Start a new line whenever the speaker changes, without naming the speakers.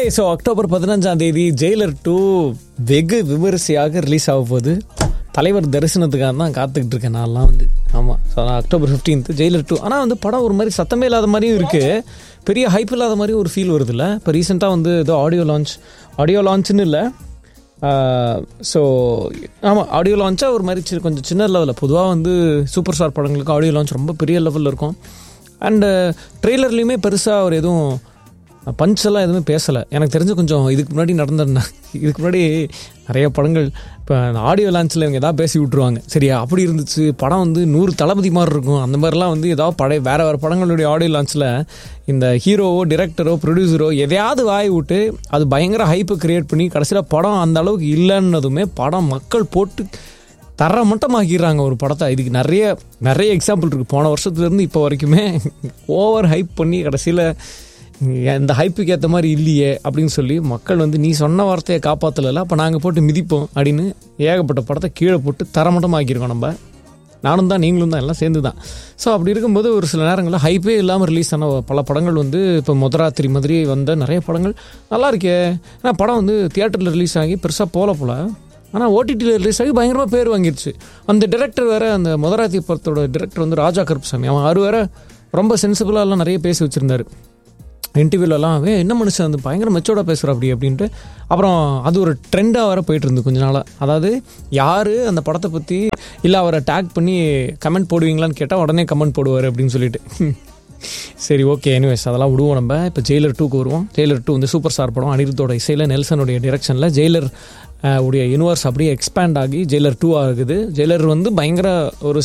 so October பதினஞ்சாம் தேதி Jailer two வெகு விமரிசையாக ரிலீஸ் ஆக போகுது தலைவர் தரிசனத்துக்காக தான் காத்துக்கிட்டு இருக்கேன் நான்லாம் வந்து ஆமாம் so October fifteenth Jailer two ஆனால் வந்து படம் ஒரு மாதிரி சத்தமே இல்லாத மாதிரியும் இருக்குது பெரிய ஹைப் இல்லாத மாதிரியும் ஒரு ஃபீல் வருதுல்ல இப்போ ரீசெண்டாக வந்து ஏதோ ஆடியோ லான்ச் ஆடியோ லான்ச்னு இல்லை ஸோ ஆமாம் ஆடியோ லான்ச்சாக ஒரு மாதிரி சி- கொஞ்சம் சின்ன லெவலில் பொதுவாக வந்து சூப்பர் ஸ்டார் படங்களுக்கு ஆடியோ லான்ச் ரொம்ப பெரிய லெவலில் இருக்கும் அண்டு ட்ரெய்லர்லேயுமே பெருசாக ஒரு எதுவும் பஞ்ச் எல்லாம் எதுவுமே பேசலை எனக்கு தெரிஞ்சு கொஞ்சம் இதுக்கு முன்னாடி நடந்த இதுக்கு முன்னாடி நிறைய படங்கள் இப்போ ஆடியோ லான்ச்சில் இவங்க ஏதாவது பேசி விட்ருவாங்க சரியா அப்படி இருந்துச்சு படம் வந்து நூறு தளபதி மாதிரி இருக்கும் அந்த மாதிரிலாம் வந்து ஏதாவது பழைய வேறு வேறு படங்களுடைய ஆடியோ லான்ச்சில் இந்த ஹீரோவோ டிரெக்டரோ ப்ரொடியூசரோ எதையாவது வாய் விட்டு அது பயங்கர ஹைப்பை கிரியேட் பண்ணி கடைசியில் படம் அந்த அளவுக்கு இல்லைன்னதுமே படம் மக்கள் போட்டு தர மட்டமாக்கிடுறாங்க ஒரு படத்தை இதுக்கு நிறைய நிறைய எக்ஸாம்பிள் இருக்குது போன வருஷத்துலேருந்து இப்போ வரைக்குமே ஓவர் ஹைப் பண்ணி கடைசியில் இந்த ஹைப்புக்கு ஏற்ற மாதிரி இல்லையே அப்படின்னு சொல்லி மக்கள் வந்து நீ சொன்ன வார்த்தையை காப்பாற்றல அப்போ நாங்கள் போட்டு மிதிப்போம் அப்படின்னு ஏகப்பட்ட படத்தை கீழே போட்டு தரமட்டமாக்கியிருக்கோம் நம்ம நானும் தான் நீங்களும் தான் எல்லாம் சேர்ந்து தான் ஸோ அப்படி இருக்கும்போது ஒரு சில நேரங்களில் ஹைப்பே இல்லாமல் ரிலீஸ் ஆன பல படங்கள் வந்து இப்போ முதராத்திரி மாதிரி வந்த நிறைய படங்கள் நல்லா இருக்கே ஏன்னா படம் வந்து தியேட்டரில் ரிலீஸ் ஆகி பெருசாக போல போல ஆனால் ஓடிடியில் ரிலீஸ் ஆகி பயங்கரமாக பேர் வாங்கிருச்சு அந்த டிரெக்டர் வேற அந்த முதராத்தி படத்தோட டிரெக்டர் வந்து ராஜா கருப்புசாமி அவன் அவர் வேற ரொம்ப சென்சிபிளாக எல்லாம் நிறைய பேசி வச்சிருந்தாரு இன்டர்வியூலலாம் அவன் என்ன மனுஷன் அந்த பயங்கர மெச்சோட பேசுகிற அப்படி அப்படின்ட்டு அப்புறம் அது ஒரு ட்ரெண்டாக வர போயிட்டு இருந்து கொஞ்ச நாளாக அதாவது யார் அந்த படத்தை பற்றி இல்லை அவரை டேக் பண்ணி கமெண்ட் போடுவீங்களான்னு கேட்டால் உடனே கமெண்ட் போடுவார் அப்படின்னு சொல்லிட்டு சரி ஓகே எனிவேஸ் அதெல்லாம் விடுவோம் நம்ம இப்போ ஜெயிலர் டூக்கு வருவோம் ஜெயிலர் டூ வந்து சூப்பர் ஸ்டார் படம் அனிருத்தோட இசையில் நெல்சனுடைய டிரெக்ஷனில் ஜெயிலர் அஹ், உடைய யூனிவர்ஸ் அப்படியே எக்ஸ்பேண்ட் ஆகி ஜெயிலர் டூ ஆகுது ஜெயிலர் வந்து பயங்கர ஒரு